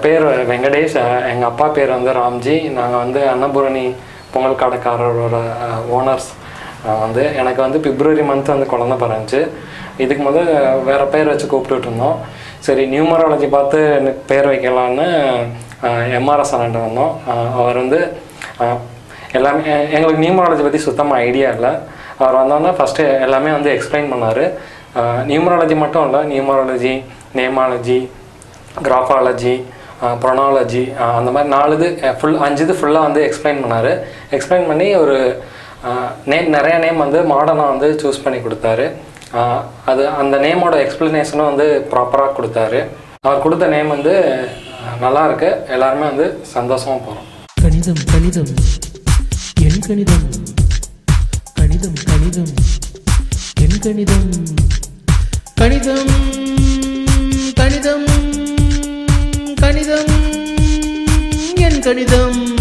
பேர் வெங்கடேஷ் எங்கள் அப்பா பேர் வந்து ராம்ஜி நாங்கள் வந்து அன்னபூரணி பொங்கல் கடைக்காரரோட ஓனர்ஸ் வந்து எனக்கு வந்து பிப்ரவரி மந்த் வந்து குழந்த பிறந்துச்சு இதுக்கு முதல் வேறு பேர் வச்சு கூப்பிட்டுட்டு இருந்தோம் சரி நியூமராலஜி பார்த்து எனக்கு பேர் வைக்கலான்னு எம்ஆர்எஸ் அண்ணன் வந்தோம் அஹ் அவர் வந்து அஹ், எல்லாமே எ- எங்களுக்கு நியூமராலஜி பற்றி சுத்தமாக ஐடியா இல்லை அவர் வந்தோன்னே ஃபஸ்ட்டு எல்லாமே வந்து எக்ஸ்பிளைன் பண்ணார் நியூமராலஜி மட்டும் இல்லை நியூமராலஜி நேமாலஜி கிராஃபாலஜி ப்ரொனாலஜி அந்த மாதிரி நாலு இது ஃபுல் அஞ்சு இது ஃபுல்லாக வந்து எக்ஸ்பிளைன் பண்ணார் எக்ஸ்பிளைன் பண்ணி ஒரு நேம் நிறைய நேம் வந்து மாடர்னாக வந்து சூஸ் பண்ணி கொடுத்தாரு அஹ், அது அந்த நேமோட எக்ஸ்ப்ளனேஷனும் வந்து ப்ராப்பராக கொடுத்தாரு அவர் கொடுத்த நேம் வந்து அஹ், நல்லா இருக்கு எல்லாருமே வந்து சந்தோஷமாக போகிறோம் கணிதம் கணிதம் என் கணிதம் கணிதம் கணிதம் என் கணிதம் கணிதம் கணிதம் கணிதம் என் கணிதம்